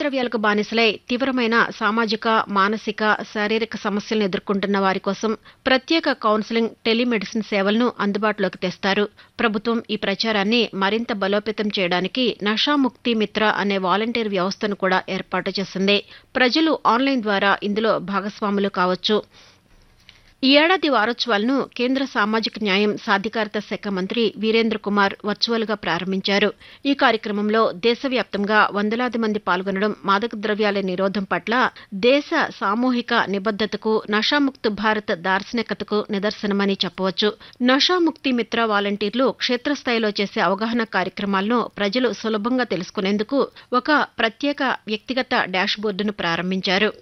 ద్రవ్యాలకు బానిసలై తీవ్రమైన సామాజిక మానసిక శారీరక సమస్యలను ఎదుర్కొంటున్న వారి కోసం ప్రత్యేక కౌన్సిలింగ్ టెలిమెడిసిన్ సేవలను అందుబాటులోకి తెస్తారు ప్రభుత్వం ఈ ప్రచారాన్ని మరింత బలోపేతం చేయడానికి నషాముక్తి మిత్ర అనే వాలంటీర్ వ్యవస్థను కూడా ఏర్పాటు చేసింది ప్రజలు ఆన్లైన్ ద్వారా ఇందులో భాగస్వాములు కావచ్చు ఈ ఏడాది వారోత్సవాలను కేంద్ర సామాజిక న్యాయం సాధికారత శాఖ మంత్రి వీరేంద్ర కుమార్ వర్చువల్ గా ప్రారంభించారు ఈ కార్యక్రమంలో దేశవ్యాప్తంగా వందలాది మంది పాల్గొనడం మాదక ద్రవ్యాల నిరోధం పట్ల దేశ సామూహిక నిబద్దతకు నషాముక్త్ భారత్ దార్శనికతకు నిదర్శనమని చెప్పవచ్చు నషాముక్తి మిత్ర వాలంటీర్లు క్షేత్రస్థాయిలో చేసే అవగాహన కార్యక్రమాలను ప్రజలు సులభంగా తెలుసుకునేందుకు ఒక ప్రత్యేక వ్యక్తిగత డాష్బోర్డును ప్రారంభించారు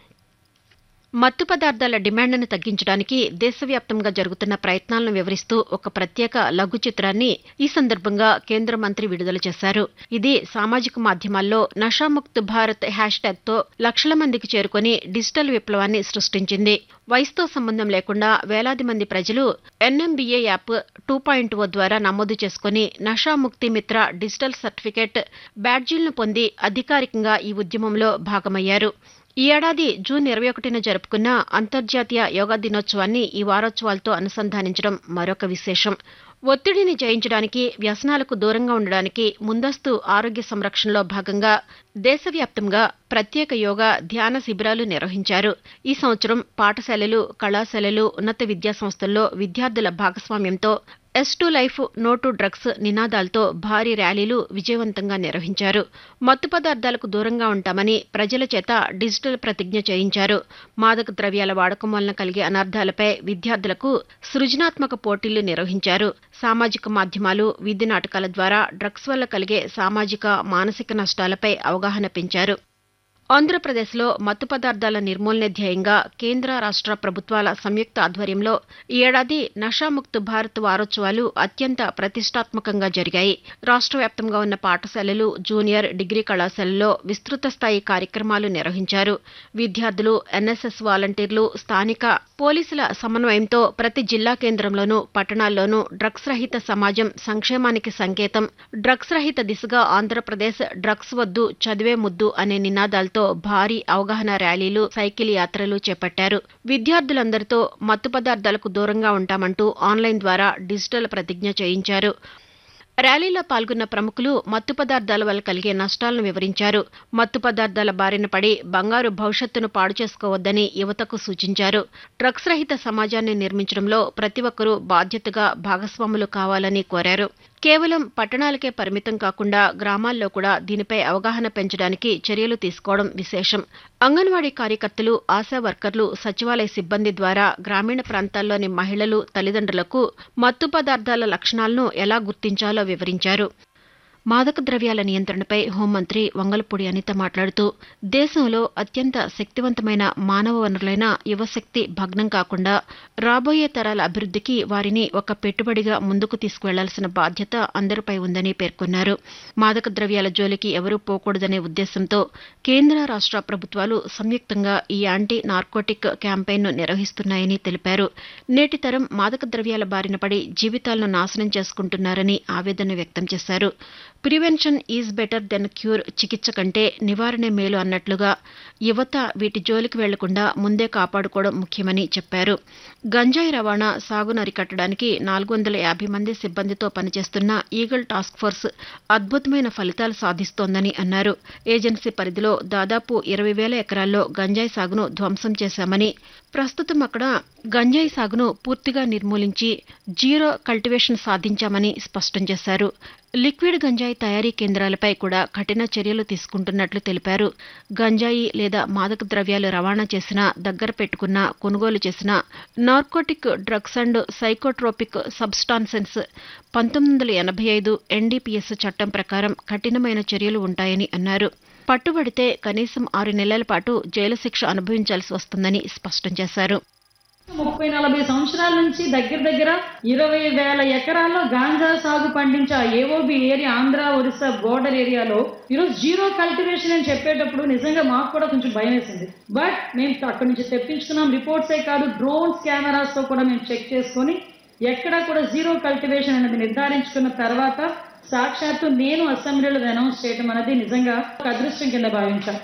మత్తు పదార్థాల డిమాండ్ను తగ్గించడానికి దేశవ్యాప్తంగా జరుగుతున్న ప్రయత్నాలను వివరిస్తూ ఒక ప్రత్యేక లఘు చిత్రాన్ని ఈ సందర్భంగా కేంద్ర మంత్రి విడుదల చేశారు ఇది సామాజిక మాధ్యమాల్లో నషాముక్త్ భారత్ హ్యాష్ ట్యాగ్తో లక్షల మందికి చేరుకొని డిజిటల్ విప్లవాన్ని సృష్టించింది వయసుతో సంబంధం లేకుండా వేలాది మంది ప్రజలు NMBA app two point O ద్వారా నమోదు చేసుకుని నషాముక్తి మిత్ర డిజిటల్ సర్టిఫికేట్ బ్యాడ్జీలను పొంది అధికారికంగా ఈ ఉద్యమంలో భాగమయ్యారు ఈ ఏడాది జూన్ ఇరవై ఒకటిన జరుపుకున్న అంతర్జాతీయ యోగా దినోత్సవాన్ని ఈ వారోత్సవాలతో అనుసంధానించడం మరొక విశేషం ఒత్తిడిని జయించడానికి వ్యసనాలకు దూరంగా ఉండడానికి ముందస్తు ఆరోగ్య సంరక్షణలో భాగంగా దేశవ్యాప్తంగా ప్రత్యేక యోగా ధ్యాన శిబిరాలు నిర్వహించారు ఈ సంవత్సరం పాఠశాలలు కళాశాలలు ఉన్నత విద్యాసంస్థల్లో విద్యార్థుల భాగస్వామ్యంతో yes to life no to drugs నినాదాలతో భారీ ర్యాలీలు విజయవంతంగా నిర్వహించారు మత్తు పదార్థాలకు దూరంగా ఉంటామని ప్రజల చేత డిజిటల్ ప్రతిజ్ఞ చేయించారు మాదక ద్రవ్యాల వాడకం వలన కలిగే అనర్థాలపై విద్యార్థులకు సృజనాత్మక పోటీలు నిర్వహించారు సామాజిక మాధ్యమాలు వీధి నాటకాల ద్వారా డ్రగ్స్ వల్ల కలిగే సామాజిక మానసిక నష్టాలపై అవగాహన పెంచారు ఆంధ్రప్రదేశ్లో మత్తు పదార్థాల నిర్మూలనే ధ్యేయంగా కేంద్ర రాష్ట్ర ప్రభుత్వాల సంయుక్త ఆధ్వర్యంలో ఈ ఏడాది నషాముక్త్ భారత్ వారోత్సవాలు అత్యంత ప్రతిష్టాత్మకంగా జరిగాయి రాష్ట్ర వ్యాప్తంగా ఉన్న పాఠశాలలు జూనియర్ డిగ్రీ కళాశాలల్లో విస్తృత స్థాయి కార్యక్రమాలు నిర్వహించారు విద్యార్థులు ఎన్ఎస్ఎస్ వాలంటీర్లు స్థానిక పోలీసుల సమన్వయంతో ప్రతి జిల్లా కేంద్రంలోనూ పట్టణాల్లోనూ డ్రగ్స్ రహిత సమాజం సంక్షేమానికి సంకేతం డ్రగ్స్ రహిత దిశగా ఆంధ్రప్రదేశ్ డ్రగ్స్ వద్దు చదివే ముద్దు అనే నినాదాలతో తో భారీ అవగాహన ర్యాలీలు సైకిల్ యాత్రలు చేపట్టారు విద్యార్థులందరితో మత్తు పదార్థాలకు దూరంగా ఉంటామంటూ ఆన్లైన్ ద్వారా డిజిటల్ ప్రతిజ్ఞ చేయించారు ర్యాలీలో పాల్గొన్న ప్రముఖులు మత్తు పదార్థాల వల్ల కలిగే నష్టాలను వివరించారు మత్తు పదార్థాల బారిన పడి బంగారు భవిష్యత్తును పాడు చేసుకోవద్దని యువతకు సూచించారు డ్రగ్స్ రహిత సమాజాన్ని నిర్మించడంలో ప్రతి ఒక్కరూ బాధ్యతగా భాగస్వాములు కావాలని కోరారు కేవలం పట్టణాలకే పరిమితం కాకుండా గ్రామాల్లో కూడా దీనిపై అవగాహన పెంచడానికి చర్యలు తీసుకోవడం విశేషం అంగన్వాడీ కార్యకర్తలు ఆశా వర్కర్లు సచివాలయ సిబ్బంది ద్వారా గ్రామీణ ప్రాంతాల్లోని మహిళలు తల్లిదండ్రులకు మత్తు పదార్థాల లక్షణాలను ఎలా గుర్తించాలో వివరించారు మాదక ద్రవ్యాల నియంత్రణపై హోంమంత్రి వంగలపూడి అనిత మాట్లాడుతూ దేశంలో అత్యంత శక్తివంతమైన మానవ వనరులైన యువశక్తి భగ్నం కాకుండా రాబోయే తరాల అభివృద్ధికి వారిని ఒక పెట్టుబడిగా ముందుకు తీసుకువెళ్లాల్సిన బాధ్యత అందరిపై ఉందని పేర్కొన్నారు మాదక ద్రవ్యాల జోలికి ఎవరూ పోకూడదనే ఉద్దేశంతో కేంద్ర రాష్ట్ర ప్రభుత్వాలు సంయుక్తంగా ఈ యాంటీ నార్కోటిక్ క్యాంపెయిన్ను నిర్వహిస్తున్నాయని తెలిపారు నేటి తరం మాదక ద్రవ్యాల బారిన పడి జీవితాలను నాశనం చేసుకుంటున్నారని ఆవేదన వ్యక్తం చేశారు prevention is better than cure చికిత్స కంటే నివారణే మేలు అన్నట్లుగా యువత వీటి జోలికి వెళ్లకుండా ముందే కాపాడుకోవడం ముఖ్యమని చెప్పారు గంజాయి రవాణా సాగును అరికట్టడానికి నాలుగు వందల యాభై మంది సిబ్బందితో పనిచేస్తున్న ఈగల్ టాస్క్ ఫోర్స్ అద్భుతమైన ఫలితాలు సాధిస్తోందని అన్నారు ఏజెన్సీ పరిధిలో దాదాపు ఇరవై వేల ఎకరాల్లో గంజాయి సాగును ధ్వంసం చేశామని ప్రస్తుతం అక్కడ గంజాయి సాగును పూర్తిగా నిర్మూలించి జీరో కల్టివేషన్ సాధించామని స్పష్టం చేశారు లిక్విడ్ గంజాయి తయారీ కేంద్రాలపై కూడా కఠిన చర్యలు తీసుకుంటున్నట్లు తెలిపారు గంజాయి లేదా మాదక ద్రవ్యాలు రవాణా చేసిన దగ్గర పెట్టుకున్న కొనుగోలు చేసిన narcotic drugs and psychotropic substances పంతొమ్మిది వందల ఎనభై ఐదు ఎన్డీపీఎస్ చట్టం ప్రకారం కఠినమైన చర్యలు ఉంటాయని అన్నారు పట్టుబడితే కనీసం ఆరు నెలల పాటు జైలు శిక్ష అనుభవించాల్సి వస్తుందని స్పష్టం చేశారు ముప్పై నలభై సంవత్సరాల నుంచి దగ్గర దగ్గర ఇరవై వేల ఎకరాల్లో గాంజా సాగు పండించే ఆ AOB area Andhra Orissa border ఏరియాలో ఈరోజు జీరో కల్టివేషన్ అని చెప్పేటప్పుడు నిజంగా మాకు కూడా కొంచెం భయం వేసింది బట్ మేము అక్కడి నుంచి తెప్పించుకున్నాం రిపోర్ట్సే కాదు డ్రోన్స్ కెమెరాస్ తో కూడా మేము చెక్ చేసుకొని ఎక్కడా కూడా జీరో కల్టివేషన్ అనేది నిర్ధారించుకున్న తర్వాత సాక్షాత్తు నేను అసెంబ్లీలో అనౌన్స్ చేయడం అనేది నిజంగా ఒక అదృష్టం కింద భావించాను